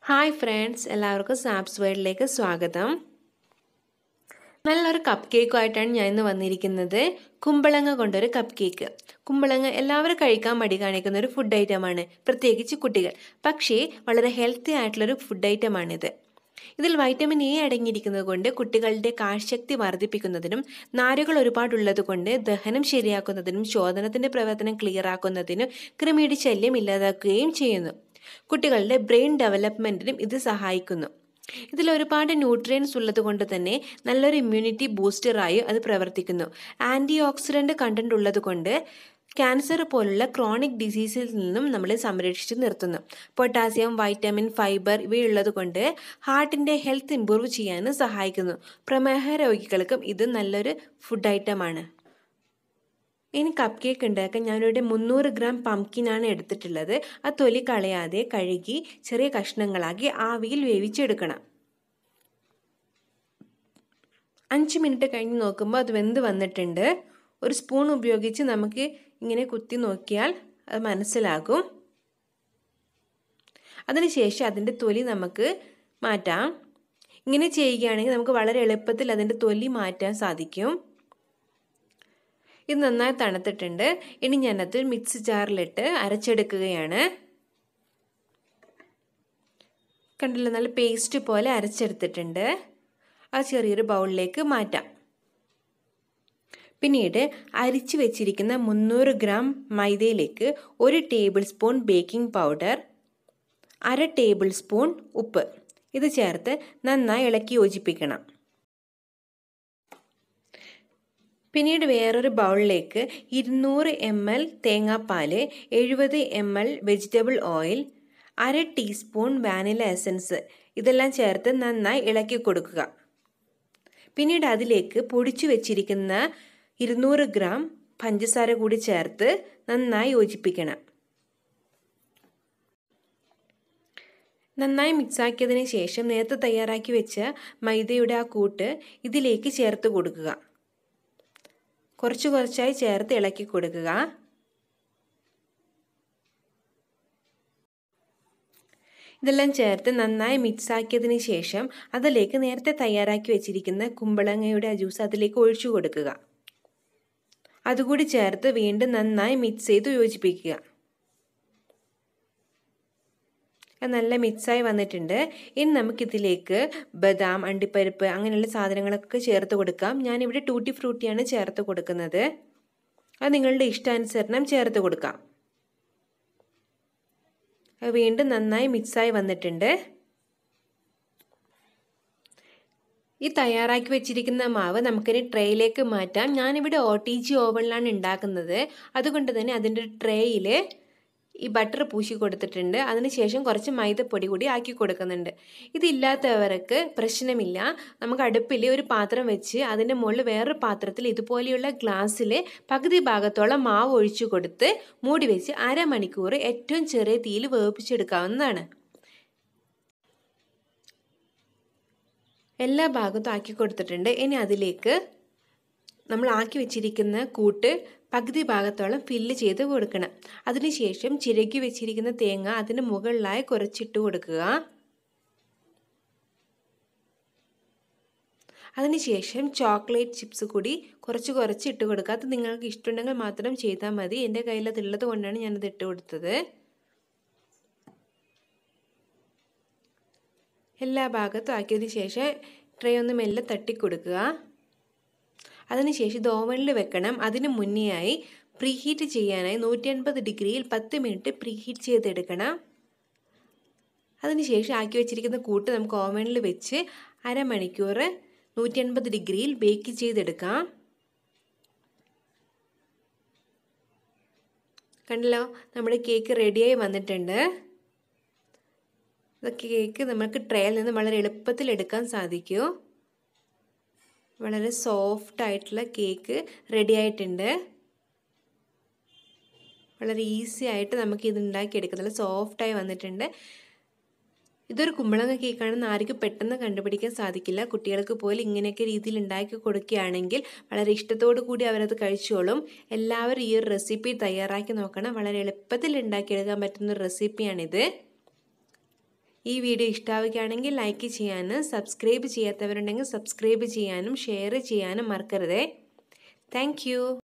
hi friends എല്ലാവർക്കും സാപ്സ് വേൾഡിലേക്ക് സ്വാഗതം നല്ലൊരു കപ്പ് കേക്കുമായിട്ടാണ് ഞാൻ ഇന്ന് വന്നിരിക്കുന്നത് കുമ്പളങ്ങ കൊണ്ടൊരു കപ്പ് കേക്ക് കുമ്പളങ്ങ എല്ലാവരും കഴിക്കാൻ മടി കാണിക്കുന്ന ഒരു ഫുഡ് ഐറ്റമാണ് പ്രത്യേകിച്ച് കുട്ടികൾ പക്ഷേ വളരെ ഹെൽത്തി ആയിട്ടുള്ളൊരു ഫുഡ് ഐറ്റമാണിത് ഇതിൽ വൈറ്റമിൻ എ അടങ്ങിയിരിക്കുന്നത് കൊണ്ട് കുട്ടികളുടെ കാഴ്ചശക്തി വർദ്ധിപ്പിക്കുന്നതിനും നാരുകൾ ഒരുപാടുള്ളത് കൊണ്ട് ദഹനം ശരിയാക്കുന്നതിനും ശോധനത്തിൻ്റെ പ്രവർത്തനം ക്ലിയർ ആക്കുന്നതിനും ക്രിമിയുടെ ശല്യം ഇല്ലാതാക്കുകയും ചെയ്യുന്നു കുട്ടികളുടെ ബ്രെയിൻ ഡെവലപ്മെൻറ്റിനും ഇത് സഹായിക്കുന്നു ഇതിൽ ഒരുപാട് ന്യൂട്രിയൻസ് ഉള്ളത് കൊണ്ട് തന്നെ നല്ലൊരു ഇമ്മ്യൂണിറ്റി ബൂസ്റ്ററായി അത് പ്രവർത്തിക്കുന്നു ആൻറ്റി ഓക്സിഡൻ്റ് കണ്ടന്റ് ഉള്ളത് കൊണ്ട് ക്യാൻസർ പോലുള്ള ക്രോണിക് ഡിസീസിൽ നിന്നും നമ്മളെ സംരക്ഷിച്ച് നിർത്തുന്നു പൊട്ടാസ്യം വൈറ്റമിൻ ഫൈബർ ഇവയുള്ളത് കൊണ്ട് ഹാർട്ടിൻ്റെ ഹെൽത്ത് ഇമ്പ്രൂവ് ചെയ്യാനും സഹായിക്കുന്നു പ്രമേഹ രോഗികൾക്കും ഇത് നല്ലൊരു ഫുഡ് ഐറ്റമാണ് ഇനി കപ്പ് കേക്ക് ഉണ്ടാക്കാൻ ഞാനിവിടെ മുന്നൂറ് ഗ്രാം പംകിനാണ് എടുത്തിട്ടുള്ളത് ആ തൊലി കളയാതെ കഴുകി ചെറിയ കഷ്ണങ്ങളാക്കി ആവിയിൽ വേവിച്ചെടുക്കണം അഞ്ച് മിനിറ്റ് കഴിഞ്ഞ് നോക്കുമ്പോൾ അത് വെന്ത് വന്നിട്ടുണ്ട് ഒരു സ്പൂൺ ഉപയോഗിച്ച് നമുക്ക് ഇങ്ങനെ കുത്തി നോക്കിയാൽ അത് മനസ്സിലാകും അതിനുശേഷം അതിൻ്റെ തൊലി നമുക്ക് മാറ്റാം ഇങ്ങനെ ചെയ്യുകയാണെങ്കിൽ നമുക്ക് വളരെ എളുപ്പത്തിൽ അതിൻ്റെ തൊലി മാറ്റാൻ സാധിക്കും ഇത് നന്നായി തണുത്തിട്ടുണ്ട് ഇനി ഞാനത് മിക്സി ജാറിലിട്ട് അരച്ചെടുക്കുകയാണ് കണ്ടില്ല നല്ല പേസ്റ്റ് പോലെ അരച്ചെടുത്തിട്ടുണ്ട് ആ ചെറിയൊരു ബൗളിലേക്ക് മാറ്റാം പിന്നീട് അരിച്ചു വെച്ചിരിക്കുന്ന മുന്നൂറ് ഗ്രാം മൈദയിലേക്ക് ഒരു ടേബിൾ സ്പൂൺ ബേക്കിംഗ് പൗഡർ അര ടേബിൾ സ്പൂൺ ഉപ്പ് ഇത് ചേർത്ത് നന്നായി ഇളക്കി യോജിപ്പിക്കണം പിന്നീട് വേറൊരു ബൗളിലേക്ക് ഇരുന്നൂറ് എം എൽ തേങ്ങാപ്പാൽ എഴുപത് എം എൽ വെജിറ്റബിൾ ഓയിൽ അര ടീസ്പൂൺ വാനില എസൻസ് ഇതെല്ലാം ചേർത്ത് നന്നായി ഇളക്കി കൊടുക്കുക പിന്നീട് അതിലേക്ക് പൊടിച്ചു വെച്ചിരിക്കുന്ന ഇരുന്നൂറ് ഗ്രാം പഞ്ചസാര കൂടി ചേർത്ത് നന്നായി യോജിപ്പിക്കണം നന്നായി മിക്സാക്കിയതിന് ശേഷം നേരത്തെ തയ്യാറാക്കി വെച്ച മൈദയുടെ ആ കൂട്ട് ഇതിലേക്ക് ചേർത്ത് കൊടുക്കുക കുറച്ച് കുറച്ചായി ചേർത്ത് ഇളക്കി കൊടുക്കുക ഇതെല്ലാം ചേർത്ത് നന്നായി മിക്സ് ആക്കിയതിന് ശേഷം അതിലേക്ക് നേരത്തെ തയ്യാറാക്കി വെച്ചിരിക്കുന്ന കുമ്പളങ്ങയുടെ ജ്യൂസ് അതിലേക്ക് ഒഴിച്ചു കൊടുക്കുക അതുകൂടി ചേർത്ത് വീണ്ടും നന്നായി മിക്സ് ചെയ്ത് യോജിപ്പിക്കുക നല്ല മിക്സായി വന്നിട്ടുണ്ട് ഇനി നമുക്കിതിലേക്ക് ബദാം അണ്ടിപ്പരിപ്പ് അങ്ങനെയുള്ള സാധനങ്ങളൊക്കെ ചേർത്ത് കൊടുക്കാം ഞാനിവിടെ ടൂട്ടി ഫ്രൂട്ടിയാണ് ചേർത്ത് കൊടുക്കുന്നത് അത് നിങ്ങളുടെ ഇഷ്ടാനുസരണം ചേർത്ത് കൊടുക്കാം വീണ്ടും നന്നായി മിക്സായി വന്നിട്ടുണ്ട് ഈ തയ്യാറാക്കി വെച്ചിരിക്കുന്ന മാവ് നമുക്കിനി ട്രേയിലേക്ക് മാറ്റാം ഞാനിവിടെ ഒ ടി ജി ഓവനിലാണ് ഉണ്ടാക്കുന്നത് അതുകൊണ്ട് തന്നെ അതിൻ്റെ ട്രേയിൽ ഈ ബട്ടർ പൂശി കൊടുത്തിട്ടുണ്ട് അതിനുശേഷം കുറച്ച് മൈദപ്പൊടി കൂടി ആക്കി കൊടുക്കുന്നുണ്ട് ഇതില്ലാത്തവർക്ക് പ്രശ്നമില്ല നമുക്ക് അടുപ്പിൽ ഒരു പാത്രം വെച്ച് അതിൻ്റെ മുകളിൽ വേറൊരു പാത്രത്തിൽ ഇതുപോലെയുള്ള ഗ്ലാസ്സിൽ പകുതി ഭാഗത്തോളം മാവ് ഒഴിച്ചു കൊടുത്ത് മൂടി വെച്ച് അരമണിക്കൂർ ഏറ്റവും ചെറിയ തീയിൽ വേവിപ്പിച്ചെടുക്കാവുന്നതാണ് എല്ലാ ഭാഗത്തും ആക്കി കൊടുത്തിട്ടുണ്ട് ഇനി അതിലേക്ക് നമ്മൾ ആക്കി വെച്ചിരിക്കുന്ന കൂട്ട് പകുതി ഭാഗത്തോളം ഫില്ല് ചെയ്ത് കൊടുക്കണം അതിനുശേഷം ചിരകി വെച്ചിരിക്കുന്ന തേങ്ങ അതിന് മുകളിലായി കുറച്ചിട്ട് കൊടുക്കുക അതിനുശേഷം ചോക്ലേറ്റ് ചിപ്സ് കൂടി കുറച്ച് കുറച്ച് ഇട്ട് കൊടുക്കുക അത് നിങ്ങൾക്ക് ഇഷ്ടമുണ്ടെങ്കിൽ മാത്രം ചെയ്താൽ മതി എൻ്റെ കയ്യിൽ അതുള്ളത് കൊണ്ടാണ് ഞാനത് ഇട്ട് കൊടുത്തത് എല്ലാ ഭാഗത്തും ആക്കിയതിന് ശേഷം ട്രേ ഒന്ന് മെല്ലെ തട്ടിക്കൊടുക്കുക അതിനുശേഷം ഇത് ഓവനിൽ വെക്കണം അതിന് മുന്നേയായി പ്രീഹീറ്റ് ചെയ്യാനായി നൂറ്റി അൻപത് ഡിഗ്രിയിൽ പത്ത് മിനിറ്റ് പ്രീഹീറ്റ് ചെയ്തെടുക്കണം അതിനുശേഷം ആക്കി വെച്ചിരിക്കുന്ന കൂട്ട് നമുക്ക് ഓവനിൽ വെച്ച് അരമണിക്കൂർ നൂറ്റി അൻപത് ഡിഗ്രിയിൽ ബേക്ക് ചെയ്തെടുക്കാം കണ്ടല്ലോ നമ്മുടെ കേക്ക് റെഡിയായി വന്നിട്ടുണ്ട് ഇതൊക്കെ കേക്ക് നമുക്ക് ട്രേയിൽ നിന്ന് വളരെ എളുപ്പത്തിൽ എടുക്കാൻ സാധിക്കും വളരെ സോഫ്റ്റ് ആയിട്ടുള്ള കേക്ക് റെഡി ആയിട്ടുണ്ട് വളരെ ഈസി ആയിട്ട് നമുക്ക് ഇത് ഉണ്ടാക്കിയെടുക്കാം നല്ല സോഫ്റ്റായി വന്നിട്ടുണ്ട് ഇതൊരു കുമ്പളങ്ങ കേക്കാണെന്ന് ആർക്കും പെട്ടെന്ന് കണ്ടുപിടിക്കാൻ സാധിക്കില്ല കുട്ടികൾക്ക് പോലും ഇങ്ങനെയൊക്കെ രീതിയിൽ ഉണ്ടാക്കി കൊടുക്കുകയാണെങ്കിൽ വളരെ ഇഷ്ടത്തോടു കൂടി അവരത് കഴിച്ചോളും എല്ലാവരും ഈ ഒരു റെസിപ്പി തയ്യാറാക്കി നോക്കണം വളരെ എളുപ്പത്തിൽ ഉണ്ടാക്കിയെടുക്കാൻ പറ്റുന്ന ഒരു റെസിപ്പിയാണിത് ഈ വീഡിയോ ഇഷ്ടമാവുകയാണെങ്കിൽ ലൈക്ക് ചെയ്യാനും സബ്സ്ക്രൈബ് ചെയ്യാത്തവരുണ്ടെങ്കിൽ സബ്സ്ക്രൈബ് ചെയ്യാനും ഷെയർ ചെയ്യാനും മറക്കരുതേ താങ്ക്